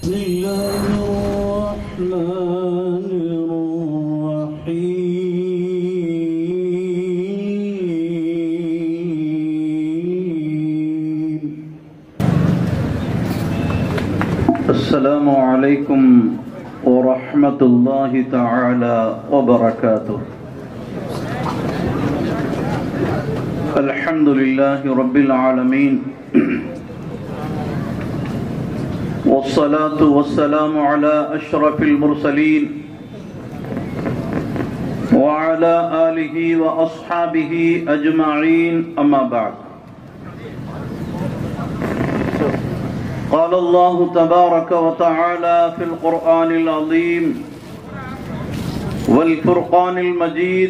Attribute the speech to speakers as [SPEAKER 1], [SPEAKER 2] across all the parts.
[SPEAKER 1] بسم الله الرحمن الرحيم
[SPEAKER 2] السلام عليكم ورحمة الله تعالى وبركاته الحمد لله رب العالمين والصلاة والسلام على أشرف المرسلين وعلى آله وأصحابه أجمعين أما بعد قال الله تبارك وتعالى في القرآن العظيم والفرقان المجيد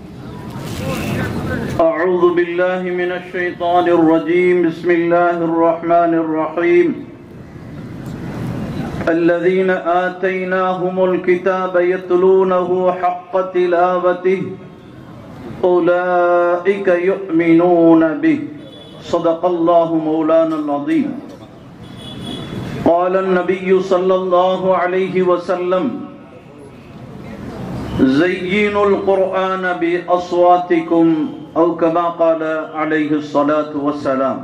[SPEAKER 2] أعوذ بالله من الشيطان الرجيم بسم الله الرحمن الرحيم الذين آتيناهم الكتاب يتلونه حق تلاوته أولئك يؤمنون به صدق الله مولانا العظيم قال النبي صلى الله عليه وسلم زينوا القرآن بأصواتكم أو كما قال عليه الصلاة والسلام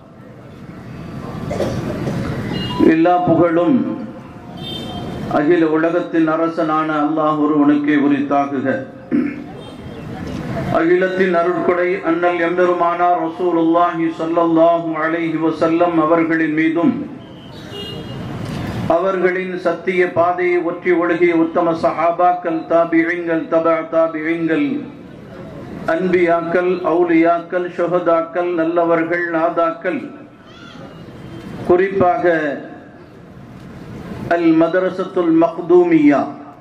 [SPEAKER 2] எல்லா புகழும் அகில உலகத்தின் அரசனான அல்லாஹ் ஒருவனுக்கே உரித்தாகுக அகிலத்தின் அருட்கொடை அண்ணல் எம்பெருமானார் ரசூலுல்லாஹி ஸல்லல்லாஹு அலைஹி வஸல்லம் அவர்களின் மீதும் அவர்களின் சத்திய பாதையை ஒற்றி ஒழுகிய உத்தம சஹாபாக்கள் தாபிழிங்கள் தபா தாபிழிங்கள் அன்பியாக்கள் அவுலியாக்கள் ஷுஹதாக்கள் நல்லவர்கள் நாதாக்கள் குறிப்பாக அல் மதரசத்துல் மக்தூமியா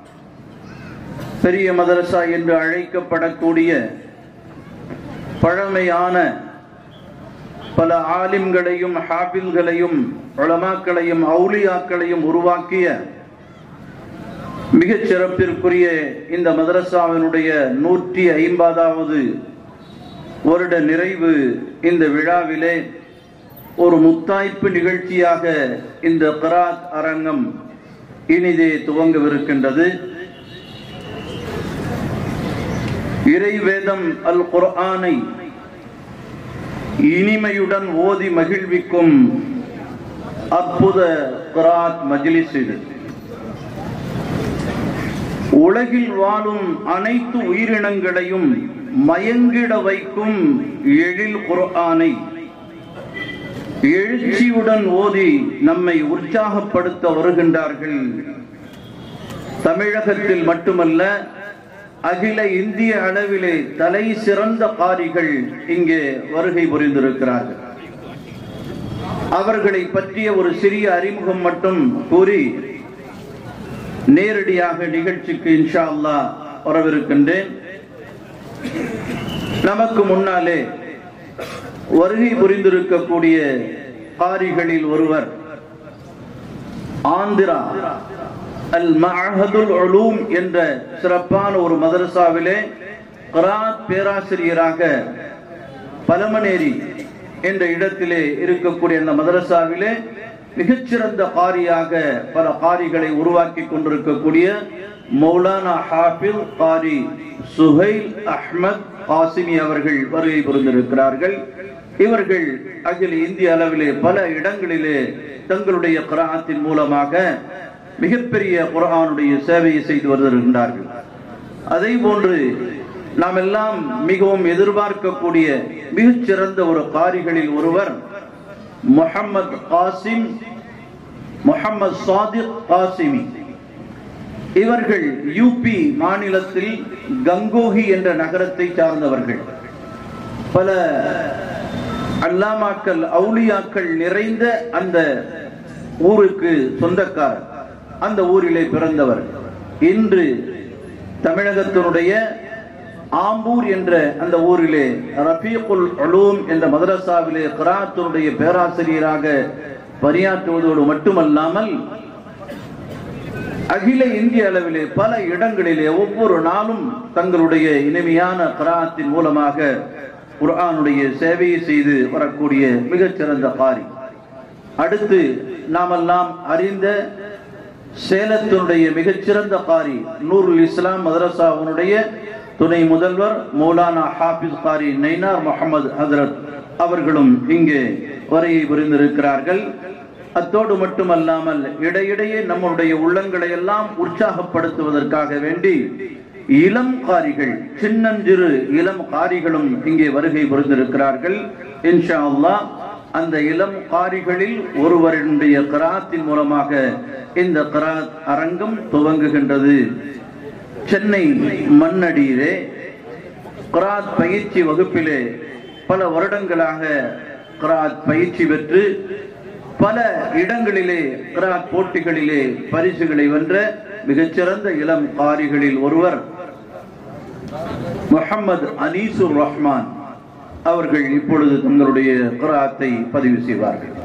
[SPEAKER 2] பெரிய மதரசா என்று அழைக்கப்படக்கூடிய பழமையான பல ஆலிம்களையும் ஹாபில்களையும் உலமாக்களையும் அவுலியாக்களையும் உருவாக்கிய மிகச் சிறப்பிற்குரிய இந்த மதரசாவினுடைய நூற்றி ஐம்பதாவது வருட நிறைவு இந்த விழாவிலே ஒரு முத்தாய்ப்பு நிகழ்ச்சியாக இந்த கராத் அரங்கம் இனிதே துவங்கவிருக்கின்றது இறைவேதம் அல் குர்ஆனை இனிமையுடன் ஓதி மகிழ்விக்கும் அற்புத குராத் மஜ்லிஸ் இது உலகில் வாழும் அனைத்து உயிரினங்களையும் மயங்கிட வைக்கும் எழில் குர்ஆனை எழுச்சியுடன் ஓதி நம்மை உற்சாகப்படுத்த வருகின்றார்கள் தமிழகத்தில் மட்டுமல்ல அகில இந்திய அளவிலே தலை சிறந்த காரிகள் இங்கே வருகை புரிந்திருக்கிறார்கள் அவர்களை பற்றிய ஒரு சிறிய அறிமுகம் மட்டும் கூறி நேரடியாக நிகழ்ச்சிக்கு இன்ஷா அல்லா வரவிருக்கின்றேன் நமக்கு முன்னாலே வருகை புரிந்திருக்கக்கூடிய காரிகளில் ஒருவர் ஆந்திரா அல் மஹதுல் உலூம் என்ற சிறப்பான ஒரு மதரசாவிலே கராத் பேராசிரியராக பலமனேரி என்ற இடத்திலே இருக்கக்கூடிய அந்த மதரசாவிலே மிகச்சிறந்த காரியாக பல காரிகளை உருவாக்கி கொண்டிருக்கக்கூடிய மௌலானா ஹாஃபில் காரி சுஹைல் அஹ்மத் காசிமி அவர்கள் வருகை புரிந்திருக்கிறார்கள் இவர்கள் அகில இந்திய அளவிலே பல இடங்களிலே தங்களுடைய கிராமத்தின் மூலமாக மிகப்பெரிய குரானுடைய சேவையை செய்து வருகின்றார்கள் அதே போன்று நாம் எல்லாம் மிகவும் எதிர்பார்க்கக்கூடிய மிகச்சிறந்த ஒரு காரிகளில் ஒருவர் முகமது காசிம் முகமது சாதிக் காசிமி இவர்கள் யூபி மாநிலத்தில் கங்கோஹி என்ற நகரத்தை சார்ந்தவர்கள் பல அல்லாமாக்கள் அவுலியாக்கள் நிறைந்த அந்த ஊருக்கு சொந்தக்காரர் அந்த ஊரிலே பிறந்தவர் இன்று தமிழகத்தினுடைய ஆம்பூர் என்ற அந்த ஊரிலே ரஃபீகுல் அலூம் என்ற மதரசாவிலே கிராத்தினுடைய பேராசிரியராக பணியாற்றுவதோடு மட்டுமல்லாமல் அகில இந்திய அளவிலே பல இடங்களிலே ஒவ்வொரு நாளும் தங்களுடைய இனிமையான கராத்தின் மூலமாக குர்ஆனுடைய சேவையை செய்து வரக்கூடிய மிகச்சிறந்த காரி அடுத்து நாமெல்லாம் அறிந்த சேலத்தினுடைய மிகச்சிறந்த காரி நூருல் இஸ்லாம் மதரசாவினுடைய துணை முதல்வர் மௌலானா ஹாபிஸ் காரி நைனார் முகமது ஹசரத் அவர்களும் இங்கே வருகை புரிந்திருக்கிறார்கள் அத்தோடு மட்டுமல்லாமல் இடையிடையே நம்முடைய உள்ளங்களை எல்லாம் உற்சாகப்படுத்துவதற்காக வேண்டி இளம் காரிகள் சின்னஞ்சிறு இளம் காரிகளும் இங்கே வருகை புரிந்திருக்கிறார்கள் இன்ஷா அல்லாஹ் அந்த இளம் காரிகளில் ஒருவருடைய கராத்தின் மூலமாக இந்த கராத் அரங்கம் துவங்குகின்றது சென்னை மண்ணடியிலே கராத் பயிற்சி வகுப்பிலே பல வருடங்களாக கராத் பயிற்சி பெற்று பல இடங்களிலே கிராத் போட்டிகளிலே பரிசுகளை வென்ற மிகச்சிறந்த இளம் காரிகளில் ஒருவர் முகமது அனீசுர் ரஹ்மான் அவர்கள் இப்பொழுது தங்களுடைய கிராத்தை பதிவு செய்வார்கள்